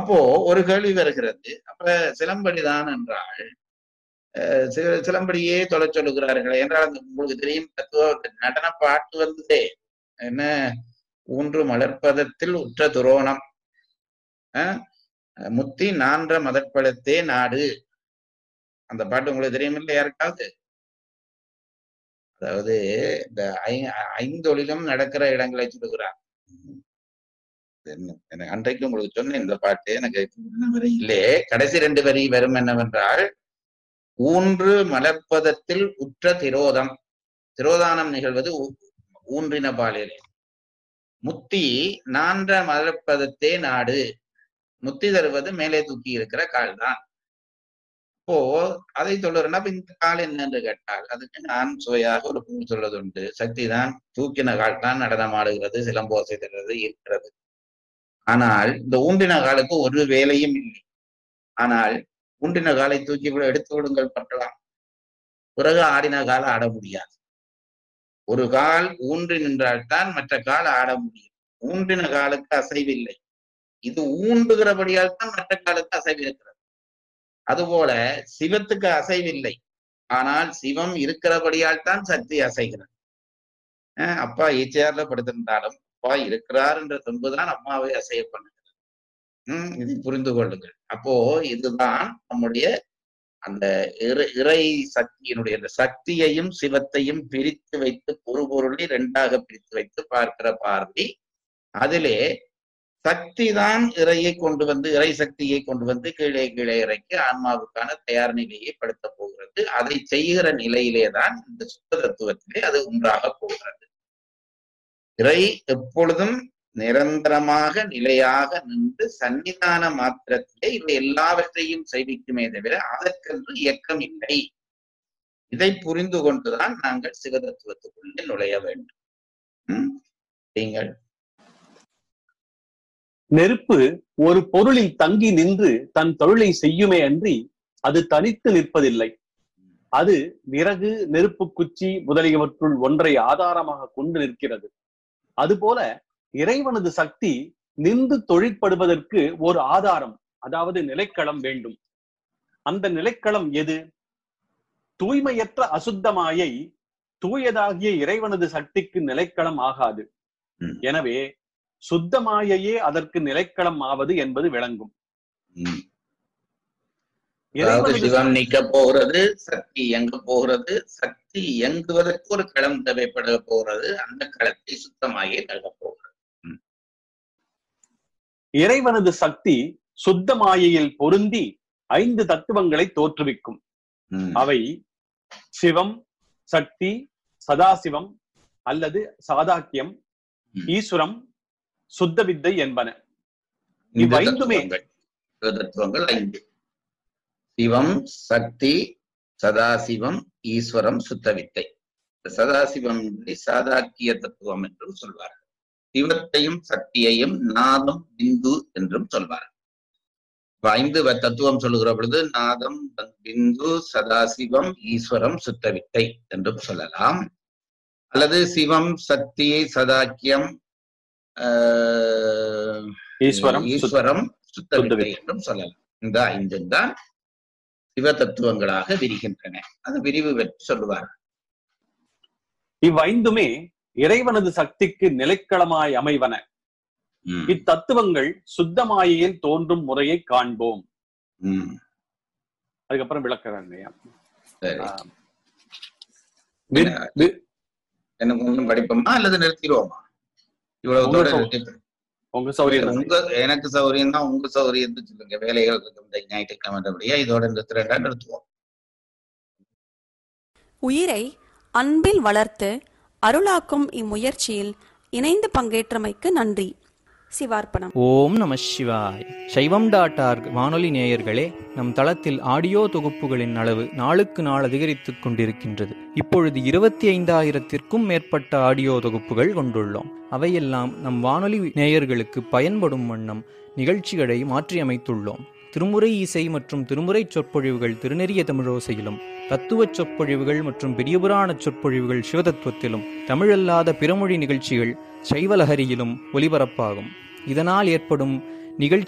அப்போ ஒரு கேள்வி வருகிறது அப்ப சிலம்படிதான் என்றால் அஹ் சி- சிலம்படியே தொலை சொல்லுகிறார்கள் என்றால் அந்த உங்களுக்கு தெரியும் தத்துவ நடன பாட்டு வந்ததே என்ன ஊன்று மலர்ப்பதத்தில் உற்ற துரோணம் அஹ் முத்தி நான்ற மதற்பழத்தே நாடு அந்த பாட்டு உங்களுக்கு தெரியும் இல்லை யாருக்காவது அதாவது இந்த ஐ- ஐந்தொழிலும் நடக்கிற இடங்களை சொல்லுகிறார் என்ன- எனக்கு அன்றைக்கு உங்களுக்கு சொன்னேன் இந்த பாட்டு எனக்கு வரி இல்லே கடைசி ரெண்டு வரி வரும் என்னவென்றால் ஊன்று மலர்ப்பதத்தில் உற்ற திரோதம் திரோதானம் நிகழ்வது ஊ- ஊன்றின பாலியலே முத்தி நான்ற மலர்ப்பதத்தே நாடு முத்தி தருவது மேலே தூக்கி இருக்கிற கால் தான் அப்போ அதை சொல்லுறேன்னா அப்ப இந்த கால் என்ன என்று கேட்டால் அதுக்கு நான் சுவையாக ஒரு பொருள் சொல்வதுண்டு சக்தி தான் தூக்கின கால் தான் நடனமாடுகிறது சிலம்போசை தருகிறது இருக்கிறது ஆனால் இந்த ஊண்டின காலுக்கு ஒரு வேலையும் இல்லை ஆனால் ஊண்டின காலை தூக்கி விட எடுத்து விடுங்கள் பார்க்கலாம் பிறகு ஆடின கால ஆட முடியாது ஒரு கால் ஊன்றி நின்றால்தான் மற்ற கால் ஆட முடியும் ஊன்றின காலுக்கு அசைவில்லை இது ஊண்டுகிறபடியால் தான் மற்ற காலுக்கு அசைவு இருக்கிறது அதுபோல சிவத்துக்கு அசைவில்லை ஆனால் சிவம் இருக்கிறபடியால் தான் சக்தி அசைகிறது அஹ் அப்பா ஈச்சையார்ல படுத்திருந்தாலும் அப்பா இருக்கிறார் என்ற தெம்புதான் அம்மாவை அசைய பண்ணுகிறது உம் இதை புரிந்து கொள்ளுங்கள் அப்போ இதுதான் நம்முடைய அந்த இறை இறை சக்தியினுடைய அந்த சக்தியையும் சிவத்தையும் பிரித்து வைத்து ஒரு பொருளை இரண்டாக பிரித்து வைத்து பார்க்கிற பார்வை அதிலே சக்தி தான் இறையை கொண்டு வந்து இறை சக்தியை கொண்டு வந்து கீழே கீழே இறக்கி ஆன்மாவுக்கான தயார் நிலையை படுத்த போகிறது அதை செய்கிற நிலையிலே தான் இந்த சுத்த தத்துவத்திலே அது ஒன்றாக போகிறது இறை எப்பொழுதும் நிரந்தரமாக நிலையாக நின்று சன்னிதான மாத்திரத்திலே இவை எல்லாவற்றையும் செய்விக்குமே தவிர அதற்கென்று இயக்கம் இல்லை இதை புரிந்து கொண்டுதான் நாங்கள் சிவதத்துவத்துக்குள்ளே நுழைய வேண்டும் ம்? நீங்கள் நெருப்பு ஒரு பொருளில் தங்கி நின்று தன் தொழிலை செய்யுமே அன்றி அது தனித்து நிற்பதில்லை அது விறகு நெருப்பு குச்சி முதலியவற்றுள் ஒன்றை ஆதாரமாக கொண்டு நிற்கிறது அதுபோல இறைவனது சக்தி நின்று தொழிற்படுவதற்கு ஒரு ஆதாரம் அதாவது நிலைக்களம் வேண்டும் அந்த நிலைக்களம் எது தூய்மையற்ற அசுத்த மாயை தூயதாகிய இறைவனது சக்திக்கு நிலைக்களம் ஆகாது ம். எனவே சுத்த மாயையே அதற்கு நிலைக்களம் ஆவது என்பது விளங்கும் ம். அதாவது இறைவனது சிவம் நீக்க போகிறது சக்தி இயங்க போகிறது சக்தி இயங்குவதற்கு ஒரு களம் தேவைப்பட போகிறது அந்த களத்தை சுத்தமாகி நல்க போகிறது இறைவனது சக்தி சுத்த மாயையில் பொருந்தி ஐந்து தத்துவங்களை தோற்றுவிக்கும் ம். அவை சிவம் சக்தி சதாசிவம் அல்லது சாதாக்கியம் ம். ஈஸ்வரம் சுத்த வித்தை என்பன இந்த இவ்வைந்துமே- தத்துவங்கள் இந்த தத்துவங்கள் ஐந்து சிவம் சக்தி சதாசிவம் ஈஸ்வரம் சுத்தவித்தை இந்த சதாசிவம் என்பதை சாதாக்கிய தத்துவம் என்றும் சொல்வார்கள் சிவத்தையும் சக்தியையும் நாதம் பிந்து என்றும் சொல்வார்கள் இப்ப ஐந்து வ- தத்துவம் சொல்லுகிற பொழுது நாதம் பிந்து சதாசிவம் ஈஸ்வரம் சுத்தவித்தை என்றும் சொல்லலாம் அல்லது சிவம் சக்தி சதாக்கியம் ஆஹ், ஈஸ்வரம் சுத்த- ஈஸ்வரம் சுத்தவித்தை சுத்தவித்தை. என்றும் சொல்லலாம் இந்த ஐந்து தான் சிவ தத்துவங்களாக விரிகின்றன அது விரிவு பெற்று சொல்லுவார் இவ்வைந்துமே இறைவனது சக்திக்கு நிலைக்களமாய் அமைவன ம், இத்தத்துவங்கள் சுத்த மாயையில் தோன்றும் முறையை காண்போம் ம், அதுக்கப்புறம் விளக்குறாங்க ஐயா. சரி ஆ. வி- வி- எனக்கு கொஞ்சம் படிப்போமா அல்லது நிறுத்திடுவோமா இவ்வளவு உங்க தூரம் சௌ- நிறுத்திட்டு உங்க சௌரியம் உங்க எனக்கு சௌரியம் தான் உங்க சௌரியத்தை சொல்லுங்க வேலைகள் இருக்கு இந்த ஞாயிற்றுக்கிழமையா இதோட நிறுத்துறேன்டா நிறுத்துவோம் உயிரை அன்பில் வளர்த்து அருளாக்கும் இம்முயற்சியில் இணைந்து பங்கேற்றமைக்கு நன்றி சிவார்ப்பணம் ஓம் நம சிவாய் சைவம் டாட் ஆர்க் வானொலி நேயர்களே நம் தளத்தில் ஆடியோ தொகுப்புகளின் அளவு நாளுக்கு நாள் அதிகரித்துக் கொண்டிருக்கின்றது இப்பொழுது இருபத்தி ஐந்தாயிரத்திற்கும் மேற்பட்ட ஆடியோ தொகுப்புகள் கொண்டுள்ளோம் அவையெல்லாம் நம் வானொலி நேயர்களுக்கு பயன்படும் வண்ணம் நிகழ்ச்சிகளை மாற்றியமைத்துள்ளோம் திருமுறை இசை மற்றும் திருமுறை சொற்பொழிவுகள் திருநெறிய தமிழோசையிலும் தத்துவச் சொற்பொழிவுகள் மற்றும் பெரியபுராண சொற்பொழிவுகள் சிவதத்துவத்திலும் தமிழல்லாத பிறமொழி நிகழ்ச்சிகள் சைவலஹரியிலும் ஒலிபரப்பாகும் இதனால் ஏற்படும் நிகழ்ச்சி